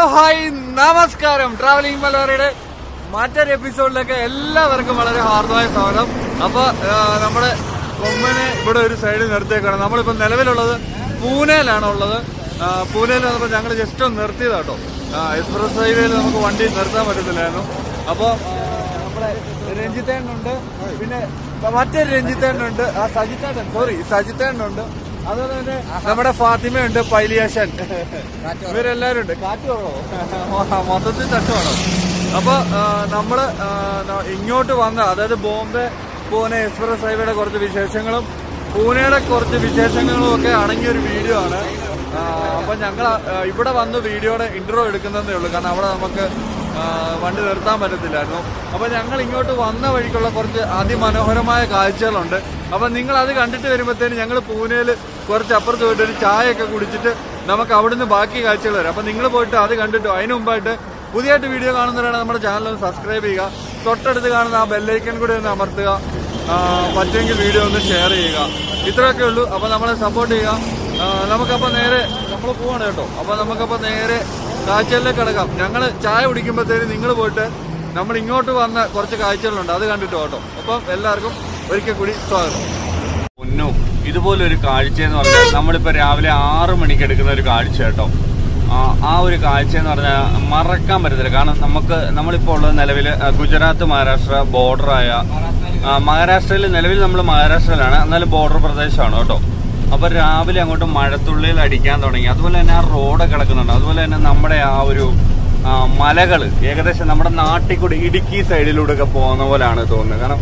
Hi നമസ്കാരം travelling മലയാളിയുടെ മറ്റൊരു എപ്പിസോഡിലേക്ക് എല്ലാവർക്കും വളരെ ഹാർദമായ സ്വാഗതം അപ്പൊ ആ, നമ്മുടെ കൊമ്മനെ ഇവിടെ ഒരു സൈഡിൽ നിർത്തിയേക്കാണ് നമ്മളിപ്പോ നിലവിലുള്ളത് പൂനെയിലാണ് ഉള്ളത് ആ, പൂനെയിൽ വന്നപ്പോൾ ഞങ്ങൾ ജസ്റ്റ് ഒന്ന് നിർത്തിയതാട്ടോ എക്സ്പ്രസ് ഹൈവേയിൽ നമുക്ക് വണ്ടി നിർത്താൻ പറ്റത്തില്ലായിരുന്നു അപ്പോൾ നമ്മുടെ രഞ്ജിത്തേണ്ണുണ്ട് പിന്നെ മറ്റൊരു രഞ്ജിത്തേണ്ണുണ്ട് ആ സജിത്തേണ്ണൻ സോറി സജിത്തേണ്ണുണ്ട് അതുപോലെ തന്നെ നമ്മുടെ ഫാത്തിമയുണ്ട് പൈലിയാശൻ ഇവരെല്ലാരും ഉണ്ട് കാറ്റ് കുറവോ മൊത്തത്തിൽ തട്ടുവാണോ അപ്പൊ ആ, നമ്മള് ആ, ന- ഇങ്ങോട്ട് വന്ന അതായത് ബോംബെ പൂനെ എക്സ്പ്രസ് ഹൈവേയുടെ കുറച്ച് വിശേഷങ്ങളും പൂനെയുടെ കുറച്ച് വിശേഷങ്ങളും ഒക്കെ അടങ്ങിയ ഒരു വീഡിയോ ആണ് ആ, അപ്പൊ ഞങ്ങൾ ഇവിടെ വന്ന് വീഡിയോയുടെ ഇന്റർവ്യൂ എടുക്കുന്നതേ ഉള്ളൂ കാരണം അവിടെ നമുക്ക് ആ, വണ്ടി നിർത്താൻ പറ്റത്തില്ലായിരുന്നു അപ്പൊ ഞങ്ങൾ ഇങ്ങോട്ട് വന്ന വഴിക്കുള്ള കുറച്ച് അതിമനോഹരമായ കാഴ്ചകളുണ്ട് അപ്പൊ നിങ്ങൾ അത് കണ്ടിട്ട് വരുമ്പോഴത്തേന് ഞങ്ങൾ പൂനെയിൽ കുറച്ച് അപ്പുറത്ത് പോയിട്ട് ഒരു ചായ ഒക്കെ കുടിച്ചിട്ട് നമുക്ക് അവിടുന്ന് ബാക്കി കാഴ്ചകൾ വരാം അപ്പൊ നിങ്ങൾ പോയിട്ട് അത് കണ്ടിട്ട് അതിന് മുമ്പായിട്ട് പുതിയതായിട്ട് വീഡിയോ കാണുന്നവരാണ് നമ്മുടെ ചാനൽ ഒന്ന് സബ്സ്ക്രൈബ് ചെയ്യുക തൊട്ടടുത്ത് കാണുന്ന ആ ബെല്ലൈക്കൻ കൂടി ഒന്ന് അമർത്തുക ആ, പറ്റുമെങ്കിൽ വീഡിയോ ഒന്ന് ഷെയർ ചെയ്യുക ഇത്രയൊക്കെ ഉള്ളൂ അപ്പൊ നമ്മളെ സപ്പോർട്ട് ചെയ്യുക ആ, നമുക്കപ്പോ നേരെ നമ്മൾ പോവാണ് കേട്ടോ അപ്പൊ നമുക്കപ്പോ നേരെ കാഴ്ചകളിലേക്ക് കിടക്കാം ഞങ്ങൾ ചായ കുടിക്കുമ്പോഴത്തേന് നിങ്ങൾ പോയിട്ട് നമ്മൾ ഇങ്ങോട്ട് വന്ന കുറച്ച് കാഴ്ചകളുണ്ട് അത് കണ്ടിട്ട് കേട്ടോ അപ്പം എല്ലാവർക്കും ഒരിക്കൽ കൂടി സ്വാഗതം പൊന്നു ഇതുപോലൊരു കാഴ്ച എന്ന് പറഞ്ഞാൽ നമ്മളിപ്പോ രാവിലെ ആറ് മണിക്ക് എടുക്കുന്ന ഒരു കാഴ്ച കേട്ടോ ആ ആ ഒരു കാഴ്ച എന്ന് പറഞ്ഞാൽ മറക്കാൻ പറ്റത്തില്ല കാരണം നമുക്ക് നമ്മളിപ്പോൾ ഉള്ളത് നിലവിൽ ഗുജറാത്ത് മഹാരാഷ്ട്ര ബോർഡറായ മഹാരാഷ്ട്രയിൽ നിലവിൽ നമ്മൾ മഹാരാഷ്ട്രയിലാണ് എന്നാലും ബോർഡർ പ്രദേശമാണ് കേട്ടോ അപ്പൊ രാവിലെ അങ്ങോട്ട് മഴത്തുള്ളിയിൽ അടിക്കാൻ തുടങ്ങി അതുപോലെ തന്നെ ആ റോഡ് കിടക്കുന്നുണ്ട് അതുപോലെ തന്നെ നമ്മുടെ ആ ഒരു ആ, മലകള് ഏകദേശം നമ്മുടെ നാട്ടിൽ കൂടി ഇടുക്കി സൈഡിലൂടെ ഒക്കെ പോകുന്ന പോലെയാണ് തോന്നുന്നത് കാരണം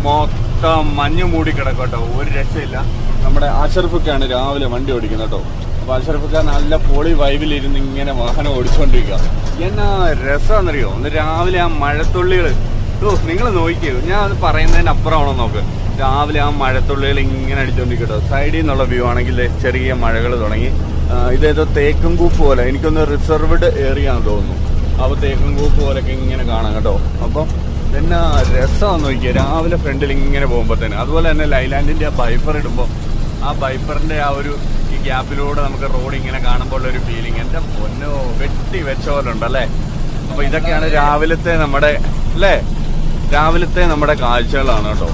മൊത്തം മഞ്ഞ് മൂടി കിടക്കട്ടോ ഒരു രക്ഷയില്ല നമ്മുടെ അഷറഫൊക്കെയാണ് രാവിലെ വണ്ടി ഓടിക്കുന്നത് കേട്ടോ അപ്പൊ അഷറഫൊക്കെ നല്ല പൊളി വൈബിലിരുന്ന് ഇങ്ങനെ വാഹനം ഓടിച്ചുകൊണ്ടിരിക്കുക എന്നാ രസമാണെന്നറിയോ ഒന്ന് രാവിലെ ആ മഴത്തുള്ളികൾ ഓ നിങ്ങൾ നോക്കിയോ ഞാൻ അത് പറയുന്നതിന് അപ്പുറമാണോ നോക്ക് രാവിലെ ആ മഴത്തുള്ളികൾ ഇങ്ങനെ അടിച്ചോണ്ടിരിക്കട്ടോ സൈഡിൽ നിന്നുള്ള വ്യൂ ആണെങ്കിൽ ദേ ചെറിയ മഴകൾ തുടങ്ങി ആ, ഇതേതോ തേക്കും കൂപ്പ് പോലെ എനിക്കൊന്ന് റിസർവ്ഡ് ഏരിയ ആണെന്ന് തോന്നുന്നു അപ്പൊ തേക്കും കൂപ്പ് പോലൊക്കെ ഇങ്ങനെ കാണാം കേട്ടോ അപ്പം എന്നാ രസമാണെന്ന് നോക്കിയ രാവിലെ ഫ്രണ്ടിൽ ഇങ്ങനെ പോകുമ്പോ തന്നെ അതുപോലെ തന്നെ ലൈലാൻഡിന്റെ ആ ബൈഫർ ഇടുമ്പോൾ ആ ബൈഫറിന്റെ ആ ഒരു ഈ ഗ്യാപ്പിലൂടെ നമുക്ക് റോഡ് ഇങ്ങനെ കാണുമ്പോൾ ഉള്ള ഒരു ഫീലിംഗ് എന്റെ പൊന്നോ വെട്ടി വെച്ച പോലെ ഉണ്ടല്ലേ അപ്പൊ ഇതൊക്കെയാണ് രാവിലത്തെ നമ്മുടെ അല്ലേ രാവിലത്തെ നമ്മുടെ കാഴ്ചകളാണ് കേട്ടോ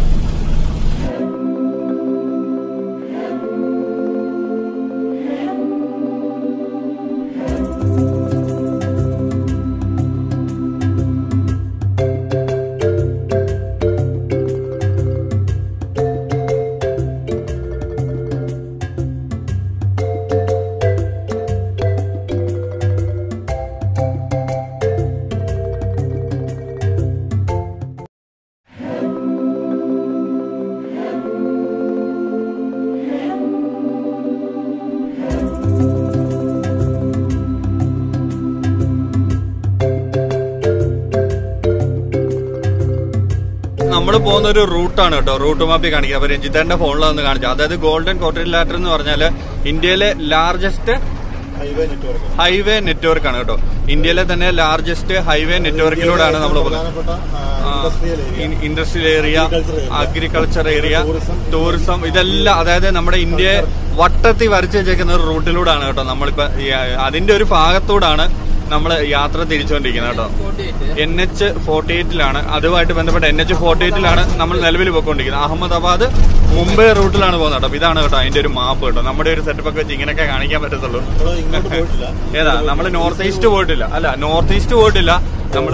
നമ്മൾ പോകുന്ന ഒരു റൂട്ടാണ് കേട്ടോ റൂട്ട് മാപ്പി കാണിക്കുക അപ്പൊ രഞ്ജിത്തേന്റെ ഫോണിലൊന്ന് കാണിച്ചു അതായത് ഗോൾഡൻ കോട്ടറിലാറ്റർ എന്ന് പറഞ്ഞാല് ഇന്ത്യയിലെ largest highway network highway network ആണ് കേട്ടോ ഇന്ത്യയിലെ തന്നെ ലാർജസ്റ്റ് ഹൈവേ നെറ്റ്വർക്കിലൂടെയാണ് നമ്മൾ പോകുന്നത് പ്രധാനപ്പെട്ട industrial area industrial area Agriculture area. Agriculture area Tourism. Tourism ഇതെല്ലാം അതായത് നമ്മുടെ ഇന്ത്യയെ വട്ടത്തിൽ വരച്ചു വെച്ചേക്കുന്ന ഒരു റൂട്ടിലൂടെയാണ് കേട്ടോ നമ്മളിപ്പോ ഈ, അതിന്റെ ഒരു ഭാഗത്തൂടാണ് നമ്മൾ യാത്ര തിരിച്ചുകൊണ്ടിരിക്കുന്നത് കേട്ടോ എൻ എച്ച് ഫോർട്ടി എയ്റ്റിലാണ് അതുമായിട്ട് ബന്ധപ്പെട്ട എൻ എച്ച് ഫോർട്ടി എയ്റ്റിലാണ് നമ്മൾ നിലവിൽ പോയിക്കൊണ്ടിരിക്കുന്നത് അഹമ്മദാബാദ് മുംബൈ റൂട്ടിലാണ് പോകുന്നത് കേട്ടോ അപ്പൊ ഇതാണ് കേട്ടോ അതിന്റെ ഒരു മാപ്പ് കേട്ടോ നമ്മുടെ ഒരു സെറ്റപ്പ് ഒക്കെ വെച്ച് ഇങ്ങനെയൊക്കെ കാണിക്കാൻ പറ്റത്തുള്ളൂ നമ്മള് ഇങ്ങോട്ട് പോയിട്ടില്ല ഏതാ നമ്മൾ നോർത്ത് ഈസ്റ്റ് പോയിട്ടില്ല അല്ല നോർത്ത് ഈസ്റ്റ് പോയിട്ടില്ല നമ്മൾ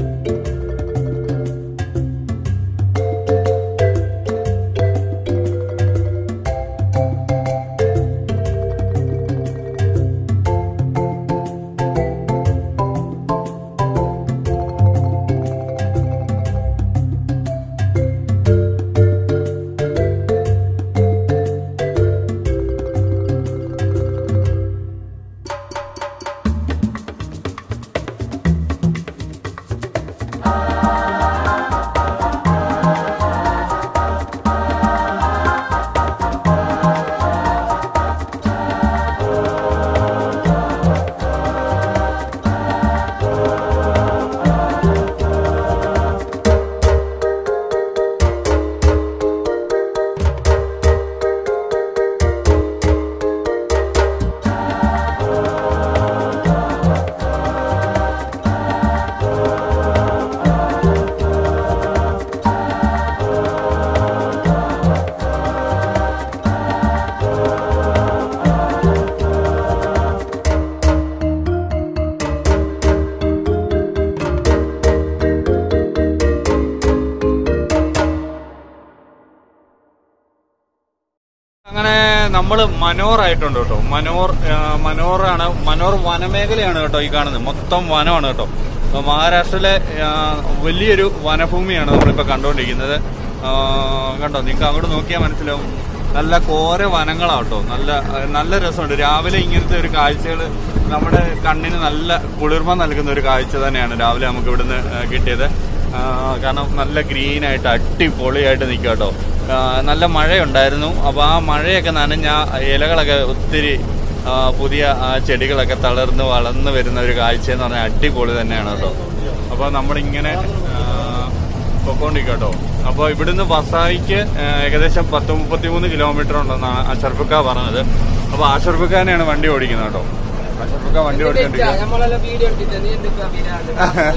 നമ്മൾ മനോർ ആയിട്ടുണ്ട് കേട്ടോ മനോർ ആ, മനോറാണ് മനോർ വനമേഖലയാണ് കേട്ടോ ഈ കാണുന്നത് മൊത്തം വനമാണ് കേട്ടോ അപ്പൊ മഹാരാഷ്ട്രയിലെ ആ, വലിയൊരു വനഭൂമിയാണ് നമ്മളിപ്പോ കണ്ടുകൊണ്ടിരിക്കുന്നത് ആ, കണ്ടോ നിങ്ങൾക്ക് അങ്ങോട്ട് നോക്കിയാൽ മനസ്സിലാവും നല്ല കോര വനങ്ങളാണ് കേട്ടോ നല്ല നല്ല രസമുണ്ട് രാവിലെ ഇങ്ങനത്തെ ഒരു കാഴ്ചകൾ നമ്മുടെ കണ്ണിന് നല്ല കുളിർമ നൽകുന്ന ഒരു കാഴ്ച തന്നെയാണ് രാവിലെ നമുക്ക് ഇവിടുന്ന് ആ, കിട്ടിയത് ആ, കാരണം നല്ല ഗ്രീൻ ആയിട്ട് അടിപൊളിയായിട്ട് നിൽക്കുക കേട്ടോ ആ, നല്ല മഴയുണ്ടായിരുന്നു അപ്പൊ ആ മഴയൊക്കെ നനഞ്ഞ ആ ഇലകളൊക്കെ ഒത്തിരി ആ, പുതിയ ആ, ചെടികളൊക്കെ തളർന്ന് വളർന്നു വരുന്ന ഒരു കാഴ്ച എന്ന് പറഞ്ഞാൽ അടിപൊളി തന്നെയാണ് കേട്ടോ അപ്പൊ നമ്മളിങ്ങനെ ആ, പൊക്കോണ്ടിരിക്കുക കേട്ടോ അപ്പൊ ഇവിടുന്ന് വസായിക്ക് ആ, ഏകദേശം പത്ത് മുപ്പത്തിമൂന്ന് കിലോമീറ്റർ ഉണ്ടെന്നാണ് അഷർഫുക്ക പറഞ്ഞത് അപ്പൊ അഷർഫുക്കാനെയാണ് വണ്ടി ഓടിക്കുന്നത് കേട്ടോ അഷർഫുക്ക വണ്ടി ഓടിച്ചോണ്ടിരിക്കുക നമ്മളെല്ലാം വീഡിയോ എടുത്തിട്ട് നീ എന്തൊക്കെയാ വീരാണ്ട്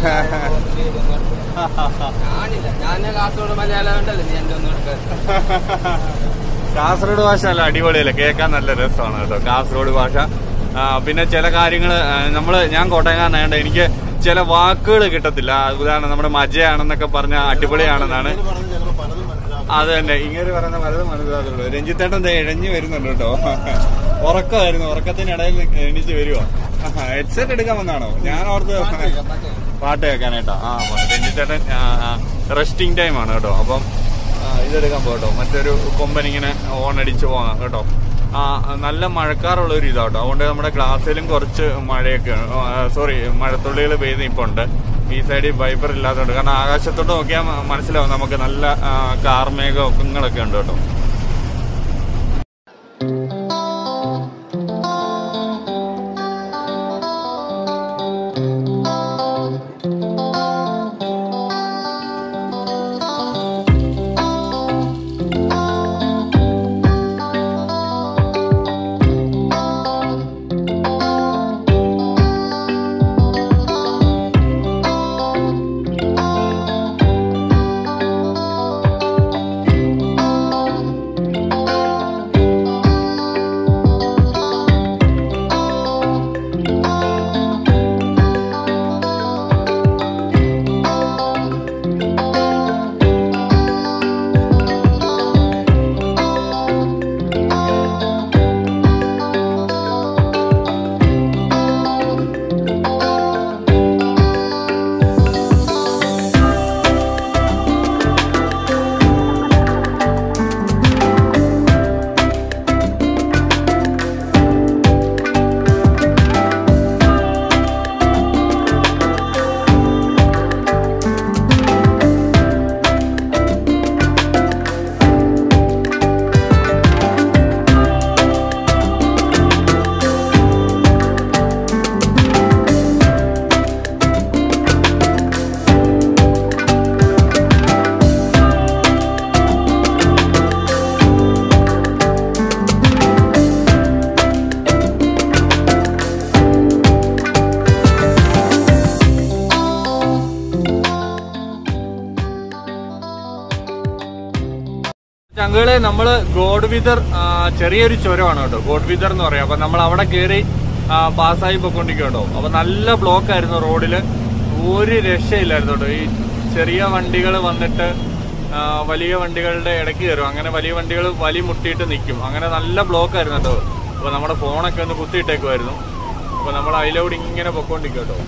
ഞാനില്ല ഞാൻ കാസർഗോഡ് മലയാളം ഉണ്ടല്ലോ നീ എന്റെ ഒന്നും എടുക്കാൻ കാസർഗോഡ് ഭാഷ നല്ല അടിപൊളിയല്ലേ കേൾക്കാൻ നല്ല രസമാണ് കേട്ടോ കാസർഗോഡ് ഭാഷ ആ, പിന്നെ ചില കാര്യങ്ങൾ നമ്മള് ഞാൻ കോട്ടയംകാരനായോണ്ട് എനിക്ക് ചില വാക്കുകൾ കിട്ടത്തില്ല ഉദാഹരണം നമ്മുടെ മജയാണെന്നൊക്കെ പറഞ്ഞ അടിപൊളിയാണെന്നാണ് ഇത് പറഞ്ഞ് ഞങ്ങൾ പലതും മനസ്സിലാക്കും അത് തന്നെ ഇങ്ങനെ പറയുന്ന പലതും മനസ്സിലാക്കുള്ളൂ രഞ്ജിത്തേട്ടൻ ദേ ഇഴഞ്ഞു വരുന്നുണ്ട് കേട്ടോ ഉറക്കമായിരുന്നു ഉറക്കത്തിനിടയിൽ എണീച്ച് വരുവോ ഹെഡ്സെറ്റ് എടുക്കാൻ വന്നാണോ ഞാൻ ഓർത്ത് പാട്ട് കേൾക്കാനായിട്ടാ ആ രഞ്ജിത്തേട്ടൻ റെസ്റ്റിംഗ് ടൈം ആണ് കേട്ടോ അപ്പം ആ, ഇതെടുക്കാൻ പോകട്ടോ മറ്റൊരു കൊമ്പൻ ഇങ്ങനെ ഓൺ അടിച്ച് പോകാം കേട്ടോ ആ നല്ല മഴക്കാറുള്ള ഒരു ഇതാ കേട്ടോ അതുകൊണ്ട് നമ്മുടെ ഗ്ലാസ്സിലും കുറച്ച് മഴയൊക്കെ സോറി മഴത്തുള്ളികൾ പെയ്ത് ഇപ്പൊ ഉണ്ട് ഈ സൈഡിൽ വൈപ്പർ ഇല്ലാത്തതുകൊണ്ട് കാരണം ആകാശത്തോട്ട് നോക്കിയാൽ മ- മനസ്സിലാവും നമുക്ക് നല്ല ആ, കാർമേഘങ്ങളൊക്കെ ഉണ്ട് കേട്ടോ ചങ്കുകളെ നമ്മള് ഗോഡ് വിതർ ആ, ചെറിയൊരു ചുരമാണ് കേട്ടോ ഗോഡ് വിതർ എന്ന് പറയാം അപ്പൊ നമ്മൾ അവിടെ കയറി പാസ്സായി പോയിക്കൊണ്ടിരിക്കും കേട്ടോ അപ്പൊ നല്ല ബ്ലോക്ക് ആയിരുന്നു റോഡില് ഒരു രക്ഷയില്ലായിരുന്നു കേട്ടോ ഈ ചെറിയ വണ്ടികൾ വന്നിട്ട് ആ, വലിയ വണ്ടികളുടെ ഇടയ്ക്ക് കയറും അങ്ങനെ വലിയ വണ്ടികൾ വലി മുട്ടിയിട്ട് നിൽക്കും അങ്ങനെ നല്ല ബ്ലോക്ക് ആയിരുന്നു കേട്ടോ അപ്പൊ നമ്മുടെ ഫോണൊക്കെ ഒന്ന് കുത്തിയിട്ടേക്കുമായിരുന്നു അപ്പൊ നമ്മൾ അതിലൂടെ ഇങ്ങനെ പൊക്കോണ്ടിരിക്കും കേട്ടോ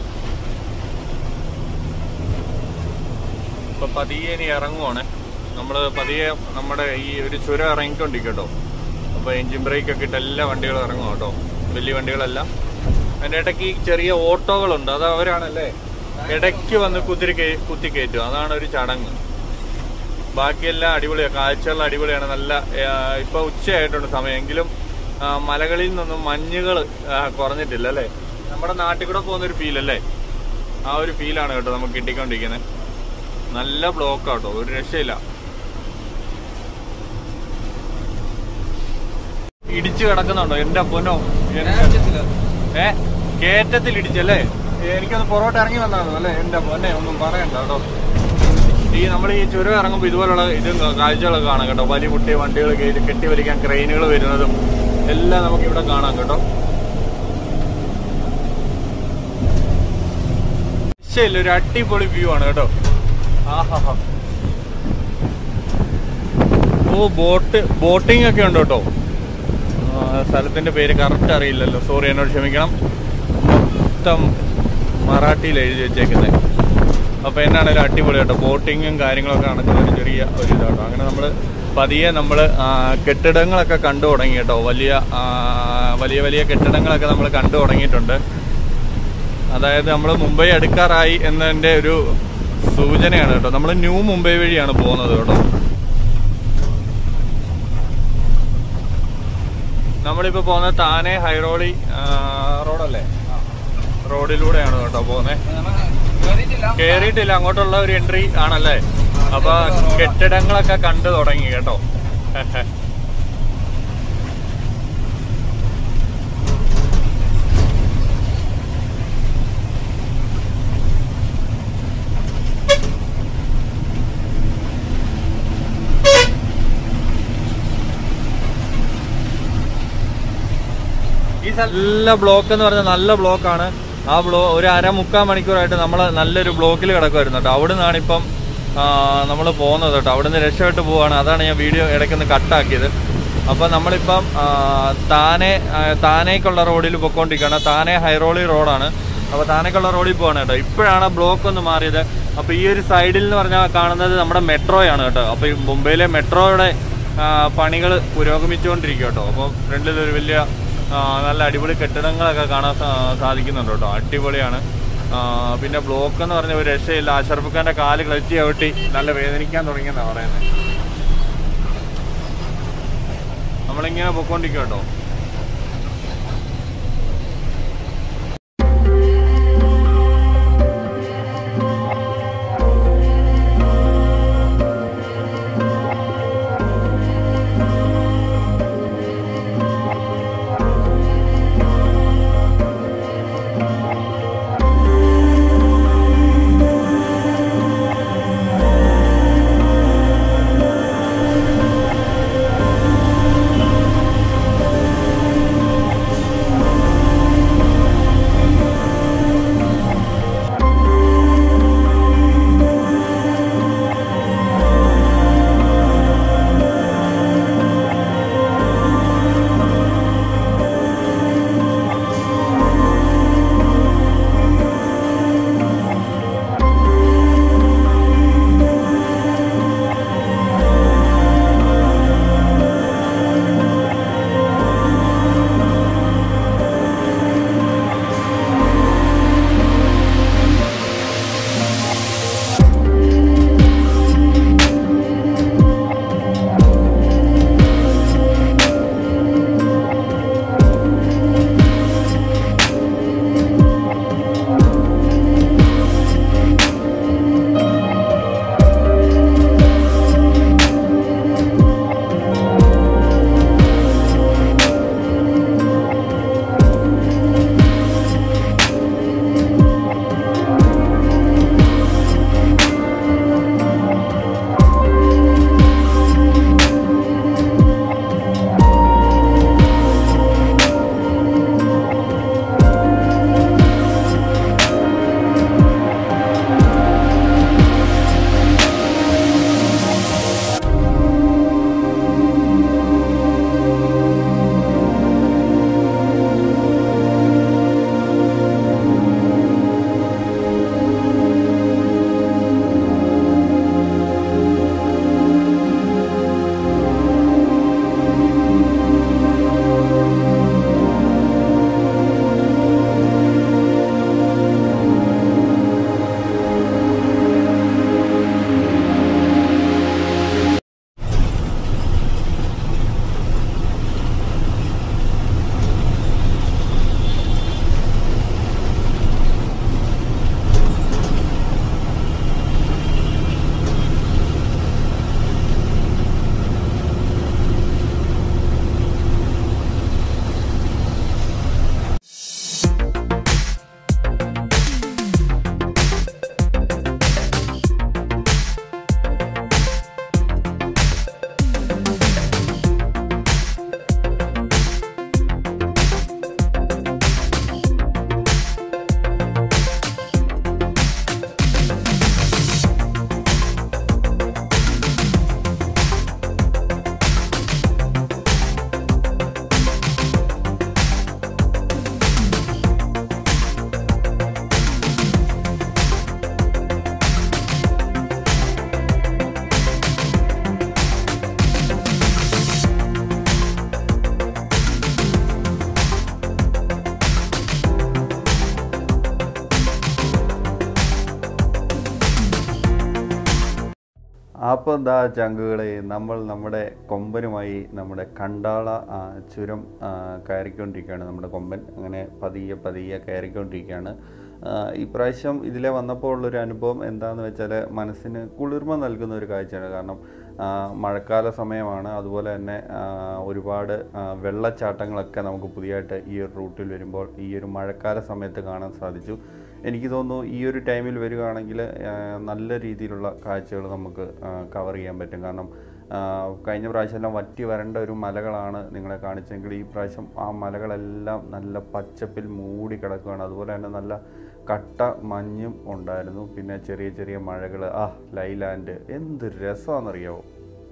ഇപ്പൊ പതിയെ ഇനി ഇറങ്ങുവാണ് നമ്മള് പതിയെ നമ്മുടെ ഈ ഒരു ചുരം ഇറങ്ങിക്കൊണ്ടിരിക്കും കേട്ടോ അപ്പൊ എഞ്ചിൻ ബ്രേക്ക് ഒക്കെ ഇട്ട് എല്ലാ വണ്ടികളും ഇറങ്ങും കേട്ടോ വലിയ വണ്ടികളെല്ലാം അതിന്റെ ഇടയ്ക്ക് ഈ ചെറിയ ഓട്ടോകളുണ്ട് അത് അവരാണല്ലേ ഇടയ്ക്ക് വന്ന് കുതിരി കേ കുത്തി കയറ്റും അതാണ് ഒരു ചടങ്ങ് ബാക്കിയെല്ലാം അടിപൊളിയാണ് കാഴ്ചകൾ അടിപൊളിയാണ് നല്ല ആ, ഇപ്പൊ ഉച്ചയായിട്ടുണ്ട് സമയം എങ്കിലും ആ, മലകളിൽ നിന്നൊന്നും മഞ്ഞുകൾ കുറഞ്ഞിട്ടില്ല അല്ലേ നമ്മുടെ നാട്ടിൽ കൂടെ പോകുന്ന ഒരു ഫീൽ അല്ലേ ആ ഒരു ഫീലാണ് കേട്ടോ നമുക്ക് കിട്ടിക്കൊണ്ടിരിക്കുന്നത് നല്ല ബ്ലോക്ക് ആട്ടോ ഒരു രക്ഷയില്ല ഇടിച്ചു കിടക്കുന്നുണ്ടോ എന്റെ പൊന്നോ എന്റെ- ഏ കേറ്റത്തിൽ ഇടിച്ചല്ലേ എനിക്കൊന്ന് പുറകോട്ട് ഇറങ്ങി വന്നാണോ അല്ലേ എന്റെ പൊന്നെ ഒന്നും പറയണ്ട കേട്ടോ ഈ നമ്മൾ ഈ ചുരം ഇറങ്ങുമ്പോൾ ഇതുപോലുള്ള ഇത് കാഴ്ചകളൊക്കെ കാണാം കേട്ടോ വലിയ കുട്ടിയ വണ്ടികൾ കയറ്റി കെട്ടി വലിക്കാൻ ക്രെയിനുകൾ വരുന്നതും എല്ലാം നമുക്ക് ഇവിടെ കാണാം കേട്ടോ ശരി ഒരു അടിപൊളി വ്യൂ ആണ് കേട്ടോ ആഹാ ഓ ബോട്ട് ബോട്ടിംഗ് ഒക്കെ ഉണ്ട് കേട്ടോ ആ, സ്ഥലത്തിന്റെ പേര് കറക്റ്റ് അറിയില്ലല്ലോ സോറി എന്നോട് ക്ഷമിക്കണം മൊത്തം മറാഠിയിൽ എഴുതി വെച്ചേക്കുന്നത് അപ്പോൾ എന്നാണേലും അടിപൊളി കേട്ടോ ബോട്ടിങ്ങും കാര്യങ്ങളൊക്കെ നടക്കുന്ന ഒരു ചെറിയ ഒരു ഇതാട്ടോ അങ്ങനെ നമ്മൾ പതിയെ നമ്മൾ കെട്ടിടങ്ങളൊക്കെ കണ്ടു തുടങ്ങി കേട്ടോ വലിയ ആ, വലിയ വലിയ കെട്ടിടങ്ങളൊക്കെ നമ്മൾ കണ്ടു തുടങ്ങിയിട്ടുണ്ട് അതായത് നമ്മൾ മുംബൈ അടുക്കാറായി എന്നതിൻ്റെ ഒരു സൂചനയാണ് കേട്ടോ നമ്മൾ ന്യൂ മുംബൈ വഴിയാണ് പോകുന്നത് കേട്ടോ നമ്മളിപ്പോൾ പോകുന്നത് താനെ ഹൈറോളി ആ, റോഡല്ലേ റോഡിലൂടെയാണ് കേട്ടോ പോകുന്നത് കേറിയിട്ടില്ല കേറിയിട്ടില്ല അങ്ങോട്ടുള്ള ഒരു എൻട്രി ആണല്ലേ അപ്പൊ കെട്ടിടങ്ങളൊക്കെ കണ്ടു തുടങ്ങി കേട്ടോ ഈ നല്ല ബ്ലോക്ക് എന്ന് പറഞ്ഞാൽ നല്ല ബ്ലോക്കാണ് ആ ബ്ലോ ഒരു അര മുക്കാൽ മണിക്കൂറായിട്ട് നമ്മൾ നല്ലൊരു ബ്ലോക്കിൽ കിടക്കുമായിരുന്നു കേട്ടോ അവിടെ നിന്നാണ് ഇപ്പം നമ്മൾ പോകുന്നത് കേട്ടോ അവിടെ നിന്ന് രക്ഷപ്പെട്ട് പോവാണ് അതാണ് ഞാൻ വീഡിയോ ഇടയ്ക്കൊന്ന് കട്ടാക്കിയത് അപ്പോൾ നമ്മളിപ്പം ആ, താനെ ആ, താനേക്കുള്ള റോഡിൽ പൊക്കോണ്ടിരിക്കുകയാണ് താനെ ഹൈറോളി റോഡാണ് അപ്പോൾ താനേക്കുള്ള റോഡിൽ പോവാണ് കേട്ടോ ഇപ്പോഴാണ് ബ്ലോക്ക് ഒന്ന് മാറിയത് അപ്പോൾ ഈ ഒരു സൈഡിൽ എന്ന് പറഞ്ഞാൽ കാണുന്നത് നമ്മുടെ മെട്രോയാണ് കേട്ടോ അപ്പോൾ ഈ മുംബൈയിലെ മെട്രോയുടെ പണികൾ പുരോഗമിച്ചുകൊണ്ടിരിക്കും കേട്ടോ അപ്പോൾ ഫ്രണ്ടിൽ ഒരു വലിയ ആ, നല്ല അടിപൊളി കെട്ടിടങ്ങളൊക്കെ കാണാൻ സാ- സാധിക്കുന്നുണ്ട് കേട്ടോ അടിപൊളിയാണ് ആ, പിന്നെ ബ്ലോക്ക് എന്ന് പറഞ്ഞ ഒരു രക്ഷയില്ല അഷറഫ് ഖാന്റെ കാല് ക്ലച്ച് ചവിട്ടി നല്ല വേദനിക്കാൻ തുടങ്ങിയെന്നാണ് പറയുന്നത് നമ്മളിങ്ങനെ പൊക്കോണ്ടിരിക്കും കേട്ടോ അപ്പോൾ എന്താ ചങ്കുകളെ നമ്മൾ നമ്മുടെ കൊമ്പനുമായി നമ്മുടെ കണ്ടാള ആ, ചുരം ആ, കയറിക്കൊണ്ടിരിക്കുകയാണ് നമ്മുടെ കൊമ്പൻ അങ്ങനെ പതിയെ പതിയെ കയറിക്കൊണ്ടിരിക്കുകയാണ് ആ, ഇപ്രാവശ്യം ഇതിലെ വന്നപ്പോൾ ഉള്ളൊരു അനുഭവം എന്താണെന്ന് വെച്ചാൽ മനസ്സിന് കുളിർമ നൽകുന്ന ഒരു കാഴ്ചയാണ് കാരണം ആ, മഴക്കാല സമയമാണ് അതുപോലെ തന്നെ ആ, ഒരുപാട് ആ, വെള്ളച്ചാട്ടങ്ങളൊക്കെ നമുക്ക് പുതിയതായിട്ട് ഈ ഒരു റൂട്ടിൽ വരുമ്പോൾ ഈ ഒരു മഴക്കാല സമയത്ത് കാണാൻ സാധിച്ചു എനിക്ക് തോന്നുന്നു ഈ ഒരു ടൈമിൽ വരികയാണെങ്കിൽ ആ, നല്ല രീതിയിലുള്ള കാഴ്ചകൾ നമുക്ക് കവർ ചെയ്യാൻ പറ്റും കാരണം ആ, കഴിഞ്ഞ പ്രാവശ്യമെല്ലാം വറ്റി വരേണ്ട ഒരു മലകളാണ് നിങ്ങളെ കാണിച്ചെങ്കിൽ ഈ പ്രാവശ്യം ആ മലകളെല്ലാം നല്ല പച്ചപ്പിൽ മൂടി കിടക്കുകയാണ് അതുപോലെ തന്നെ നല്ല കട്ട മഞ്ഞും ഉണ്ടായിരുന്നു പിന്നെ ചെറിയ ചെറിയ മഴകൾ ആ ലൈലാൻഡ് എന്ത് രസമാണെന്നറിയാവോ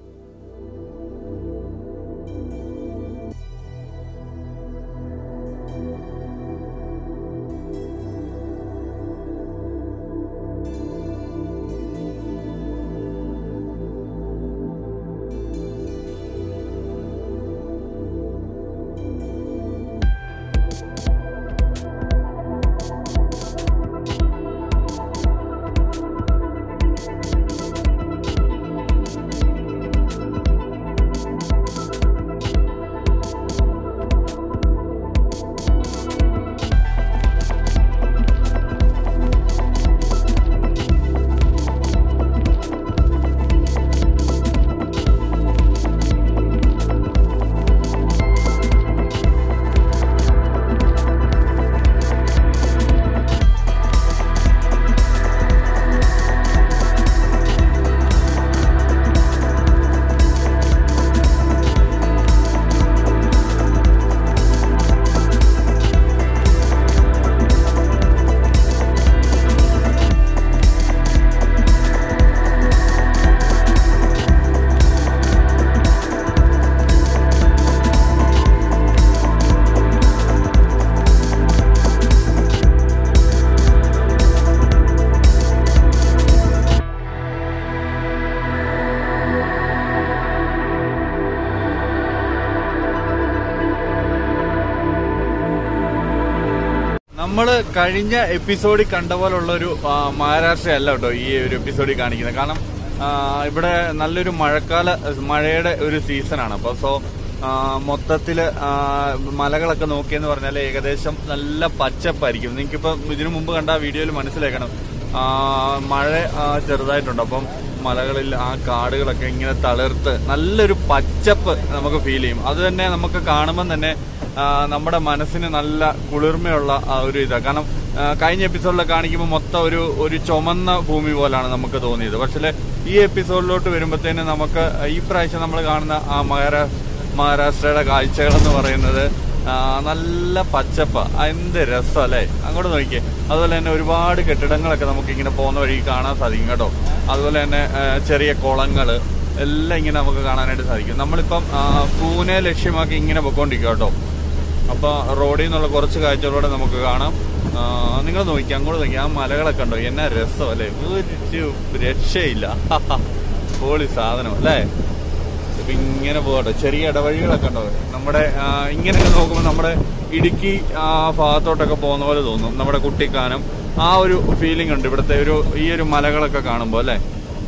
നമ്മൾ കഴിഞ്ഞ എപ്പിസോഡിൽ കണ്ട പോലുള്ള ഒരു ആ, മഹാരാഷ്ട്ര അല്ല കേട്ടോ ഈ ഒരു എപ്പിസോഡിൽ കാണിക്കുന്നത് കാരണം ആ, ഇവിടെ നല്ലൊരു മഴക്കാല മഴയുടെ ഒരു സീസണാണ് അപ്പോൾ സോ മൊത്തത്തില് ആ, മലകളൊക്കെ നോക്കിയെന്ന് പറഞ്ഞാൽ ഏകദേശം നല്ല പച്ചപ്പായിരിക്കും നിങ്ങൾക്കിപ്പോ ഇതിനു മുമ്പ് കണ്ട ആ വീഡിയോയിൽ മനസ്സിലാക്കണം ആ, മഴ ആ, ചെറുതായിട്ടുണ്ട് അപ്പം മലകളിൽ ആ കാടുകളൊക്കെ ഇങ്ങനെ തളിർത്ത് നല്ലൊരു പച്ചപ്പ് നമുക്ക് ഫീൽ ചെയ്യും അത് തന്നെ നമുക്ക് കാണുമ്പോൾ തന്നെ ആ, നമ്മുടെ മനസ്സിന് നല്ല കുളിർമയുള്ള ആ ഒരു ഇതാ കാരണം ആ, കഴിഞ്ഞ എപ്പിസോഡിൽ കാണിക്കുമ്പോൾ മൊത്തം ഒരു ഒരു ചുമന്ന ഭൂമി പോലാണ് നമുക്ക് തോന്നിയത് പക്ഷേ ഈ എപ്പിസോഡിലോട്ട് വരുമ്പോഴത്തേന് നമുക്ക് ഈ പ്രാവശ്യം നമ്മൾ കാണുന്ന ആ മഹാരാ മഹാരാഷ്ട്രയുടെ കാഴ്ചകൾ എന്ന് പറയുന്നത് ആ, നല്ല പച്ചപ്പ ആ, എന്ത് രസം അല്ലേ അങ്ങോട്ട് നോക്കിയേ അതുപോലെ തന്നെ ഒരുപാട് കെട്ടിടങ്ങളൊക്കെ നമുക്ക് ഇങ്ങനെ പോകുന്ന വഴി കാണാൻ സാധിക്കും കേട്ടോ അതുപോലെ തന്നെ ആ, ചെറിയ കുളങ്ങള് എല്ലാം ഇങ്ങനെ നമുക്ക് കാണാനായിട്ട് സാധിക്കും നമ്മളിപ്പം ആ, പൂനെ ലക്ഷ്യമാക്കി ഇങ്ങനെ പൊക്കോണ്ടിരിക്കും കേട്ടോ അപ്പൊ റോഡിൽ നിന്നുള്ള കുറച്ച് കാഴ്ചകളോടെ നമുക്ക് കാണാം നിങ്ങൾ നോക്കി അങ്ങോട്ട് നോക്കി ആ മലകളൊക്കെ ഉണ്ടോ എന്നാ രസം അല്ലേ ഒരു രക്ഷയില്ല പോളി സാധനം അല്ലേ ഇപ്പൊ ഇങ്ങനെ പോകട്ടെ ചെറിയ ഇടവഴികളൊക്കെ ഉണ്ടോ നമ്മുടെ ആ, ഇങ്ങനെ നോക്കുമ്പോൾ നമ്മുടെ ഇടുക്കി ആ ഭാഗത്തോട്ടൊക്കെ പോകുന്ന പോലെ തോന്നും നമ്മുടെ കുട്ടിക്കാനം ആ ഒരു ഫീലിംഗ് ഉണ്ട് ഇവിടുത്തെ ഒരു ഈ ഒരു മലകളൊക്കെ കാണുമ്പോൾ അല്ലേ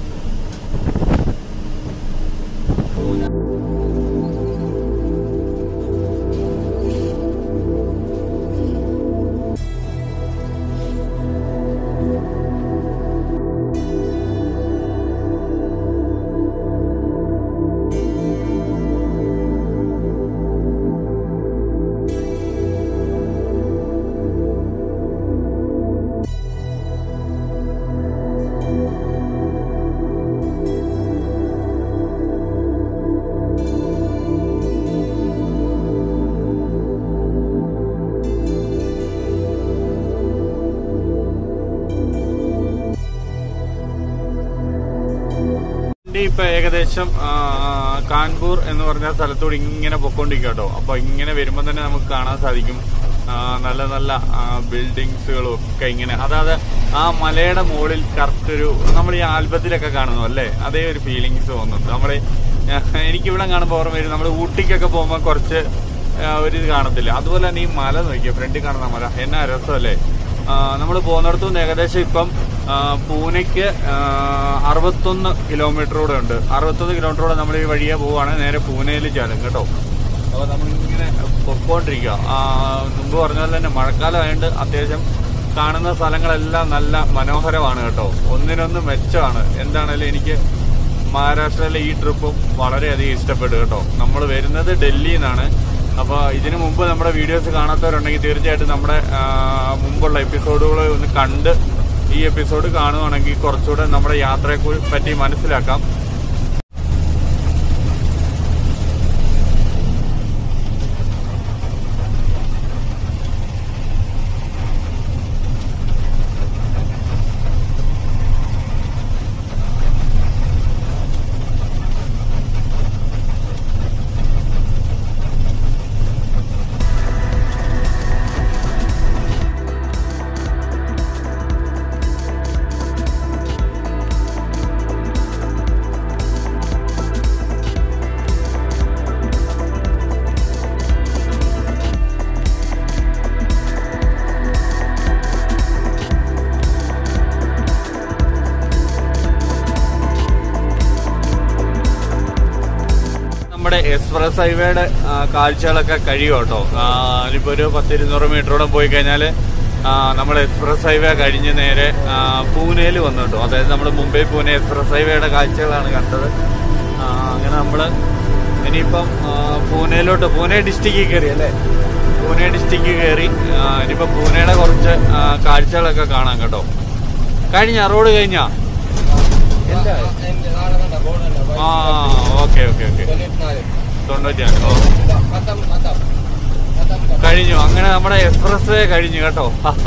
വണ്ടി ഇപ്പൊ ഏകദേശം ആ, കാൺപൂർ എന്ന് പറഞ്ഞ സ്ഥലത്തൂടെ ഇങ്ങനെ പൊക്കോണ്ടിരിക്കുക കേട്ടോ അപ്പൊ ഇങ്ങനെ വരുമ്പോൾ തന്നെ നമുക്ക് കാണാൻ സാധിക്കും ആ, നല്ല നല്ല ബിൽഡിങ്സുകളും ഒക്കെ ഇങ്ങനെ അതായത് ആ മലയുടെ മുകളിൽ കറക്റ്റ് ഒരു നമ്മൾ ഈ ആൽബത്തിലൊക്കെ കാണുന്നു അല്ലേ അതേ ഒരു ഫീലിങ്സ് തോന്നുന്നുണ്ട് നമ്മള് എനിക്കിവിടെ കാണുമ്പോൾ ഓർമ്മ വരും നമ്മൾ ഊട്ടിക്കൊക്കെ പോകുമ്പോൾ കുറച്ച് ആ, ഒരു ഇത് കാണത്തില്ല അതുപോലെ തന്നെ ഈ മല നോക്കിയോ ഫ്രണ്ടിൽ കാണുന്ന മല എന്നാ രസമല്ലേ നമ്മൾ പോകുന്നിടത്തു നിന്ന് ഏകദേശം ഇപ്പം ആ, ആ, പൂനെക്ക് ആ, അറുപത്തൊന്ന് കിലോമീറ്റർ കൂടെ ഉണ്ട് അറുപത്തൊന്ന് കിലോമീറ്റർ കൂടെ നമ്മൾ ഈ വഴിയെ പോവുകയാണ് നേരെ പൂനെയിൽ ചെല്ലും കേട്ടോ അപ്പോൾ നമ്മളിങ്ങനെ പൊക്കോണ്ടിരിക്കുക ആ, മുമ്പ് പറഞ്ഞ പോലെ തന്നെ മഴക്കാലമായതുകൊണ്ട് അത്യാവശ്യം കാണുന്ന സ്ഥലങ്ങളെല്ലാം നല്ല മനോഹരമാണ് കേട്ടോ ഒന്നിനൊന്ന് മെച്ചമാണ് എന്താണേലും എനിക്ക് മഹാരാഷ്ട്രയിലെ ഈ ട്രിപ്പും വളരെയധികം ഇഷ്ടപ്പെട്ടു കേട്ടോ നമ്മൾ വരുന്നത് ഡൽഹിയിൽ നിന്നാണ് അപ്പോൾ ഇതിനു മുമ്പ് നമ്മുടെ വീഡിയോസ് കാണാത്തവരുണ്ടെങ്കിൽ തീർച്ചയായിട്ടും നമ്മുടെ ആ, മുമ്പുള്ള എപ്പിസോഡുകൾ ഒന്ന് കണ്ട് ഈ എപ്പിസോഡ് കാണുവാണെങ്കിൽ കുറച്ചുകൂടെ നമ്മുടെ യാത്രയെ കു- പറ്റി മനസ്സിലാക്കാം നമ്മുടെ എക്സ്പ്രസ് ഹൈവേയുടെ ആ, കാഴ്ചകളൊക്കെ കഴിയും കേട്ടോ ഇനിയിപ്പോൾ ഒരു പത്തിരുന്നൂറ് മീറ്ററോടെ പോയി കഴിഞ്ഞാൽ നമ്മൾ എക്സ്പ്രസ് ഹൈവേ കഴിഞ്ഞ് നേരെ പൂനെയിൽ വന്നു കേട്ടോ അതായത് നമ്മുടെ മുംബൈ പൂനെ എക്സ്പ്രസ് ഹൈവേയുടെ കാഴ്ചകളാണ് കണ്ടത് ആ, അങ്ങനെ നമ്മൾ ഇനിയിപ്പം ആ, പൂനെയിലോട്ട് പൂനെ ഡിസ്ട്രിക്റ്റിൽ കയറി അല്ലേ പൂനെ ഡിസ്ട്രിക്റ്റിൽ കയറി ആ, ഇനിയിപ്പോൾ പൂനെയുടെ കുറച്ച് ആ, കാഴ്ചകളൊക്കെ കാണാം കേട്ടോ കഴിഞ്ഞ റോഡ് കഴിഞ്ഞാ എന്റെ നാളെ കണ്ട ബോർഡ് കണ്ട ആ ഓക്കെ ഓക്കെ ഓക്കെ തൊണ്ണൂറ്റിനാല് തൊണ്ണൂറ്റിയാറ് ഓ ഇതാ, പത്തം പത്തം പത്തം കഴിഞ്ഞു അങ്ങനെ നമ്മുടെ എക്സ്പ്രസ് വേ കഴിഞ്ഞു കേട്ടോ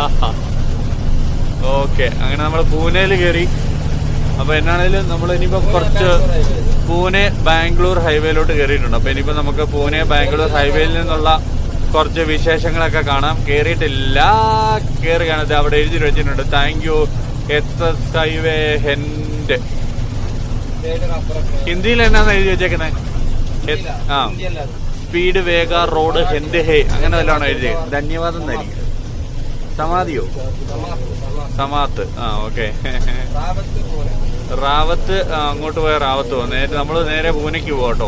ഓക്കെ അങ്ങനെ നമ്മൾ പൂനെയിൽ കയറി അപ്പൊ എന്നാണേലും നമ്മൾ ഇനിയിപ്പോ കുറച്ച് പൂനെ ബാംഗ്ലൂർ ഹൈവേയിലോട്ട് കയറിയിട്ടുണ്ട് അപ്പൊ ഇനിയിപ്പോ നമുക്ക് പൂനെ ബാംഗ്ലൂർ ഹൈവേയിൽ നിന്നുള്ള കുറച്ച് വിശേഷങ്ങളൊക്കെ കാണാം കയറിയിട്ടില്ല കയറി കാണാതെ അവിടെ എഴുതി വെച്ചിട്ടുണ്ട് താങ്ക് യു എക്സ്പ്രസ് ഹൈവേ ഹെൻഡ് ഹിന്ദിയിൽ എന്നാന്ന് എഴുതി വെച്ചേക്കുന്നത് ആ ഇന്ത്യല്ല സ്പീഡ് വേഗ റോഡ് ഹെൻഡ് ഹേ അങ്ങനെ വല്ലതാണോ എഴുതിയത് ധന്യവാദം എന്നായിരിക്കും സമാധിയോ സമാത്ത് ആ ഓക്കെ റാവത്ത് പോലെ റാവത്ത് ആ, അങ്ങോട്ട് പോയ റാവത്ത് പോകും നേരെ നമ്മൾ നേരെ പൂനെക്ക് പോകട്ടോ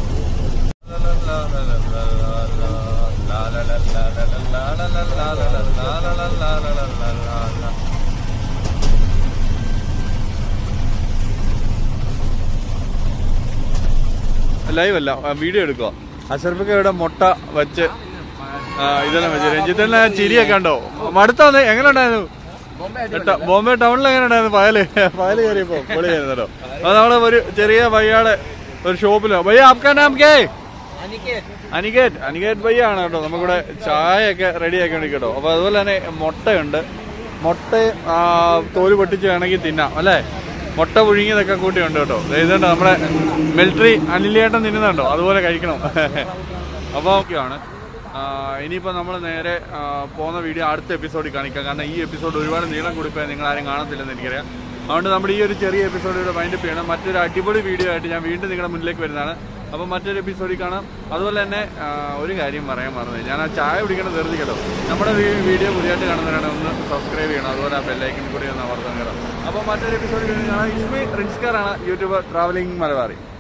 ലൈവ് അല്ല വീഡിയോ എടുക്കുക അഷർഫിക്ക് ഇവിടെ മുട്ട വെച്ച് ആ, ഇതെല്ലാം വെച്ച് രഞ്ജിത്തെല്ലാം ചിരിയൊക്കെ ഉണ്ടോ മടുത്താന്ന് എങ്ങനെ ഉണ്ടായിരുന്നു ട- ബോംബെ ടൗണിൽ എങ്ങനെ ഉണ്ടായിരുന്നു പയല് പയല് കയറിയപ്പോ പൊളി കയറുന്നോ അത് നമ്മള് ഒരു ചെറിയ പയ്യാടെ ഒരു ഷോപ്പിലോ ഭയ്യ ആപ്കാ നാം കേ അനിക്കേത് അനികേറ്റ് അനികേറ്റ് ഭയ്യ ആണ് കേട്ടോ നമുക്കിവിടെ ചായയൊക്കെ റെഡി ആക്കി കേട്ടോ അപ്പൊ അതുപോലെ തന്നെ മുട്ടയുണ്ട് മുട്ട ആ, തോല് പൊട്ടിച്ച് വേണമെങ്കിൽ തിന്നാം അല്ലേ മുട്ട പുഴുങ്ങിയതൊക്കെ കൂട്ടിയുണ്ട് കേട്ടോ ദേ ഇതുണ്ട് നമ്മുടെ മിലിറ്ററി അനിലേട്ടൻ തിന്നുന്നുണ്ടോ അതുപോലെ കഴിക്കണം അപ്പോൾ ഓക്കെയാണ് ഇനിയിപ്പോൾ നമ്മൾ നേരെ ആ, പോകുന്ന വീഡിയോ അടുത്ത എപ്പിസോഡിൽ കാണിക്കാം കാരണം ഈ എപ്പിസോഡ് ഒരുപാട് നീളം കൊടുക്കുക നിങ്ങൾ ആരും കാണത്തില്ലെന്ന് എനിക്കറിയാം അതുകൊണ്ട് നമ്മുടെ ഈ ഒരു ചെറിയ എപ്പിസോഡ് ഇവിടെ വൈൻഡപ്പ് ചെയ്യണം മറ്റൊരു അടിപൊളി വീഡിയോ ആയിട്ട് ഞാൻ വീണ്ടും നിങ്ങളുടെ മുന്നിലേക്ക് വരുന്നതാണ് അപ്പോൾ മറ്റൊരു എപ്പിസോഡിൽ കാണാം അതുപോലെ തന്നെ ആ, ഒരു കാര്യം പറയാൻ മറന്നു ഞാൻ ആ ചായ കുടിക്കണം വെറുതെ കേട്ടോ നമ്മുടെ വീ- വീഡിയോ പുതിയതായിട്ട് കാണുന്നവരാണ് ഒന്ന് സബ്സ്ക്രൈബ് ചെയ്യണം അതുപോലെ ആ ബെല്ലൈക്കൻ കൂടി ഒന്ന് അമർത്താൻ കേട്ടോ അപ്പോൾ മറ്റൊരു എപ്പിസോഡിൽ കാണാം ഇസ്മി റിൻസ്കർ ആണ് യൂട്യൂബർ ട്രാവലിംഗ് മലബാറി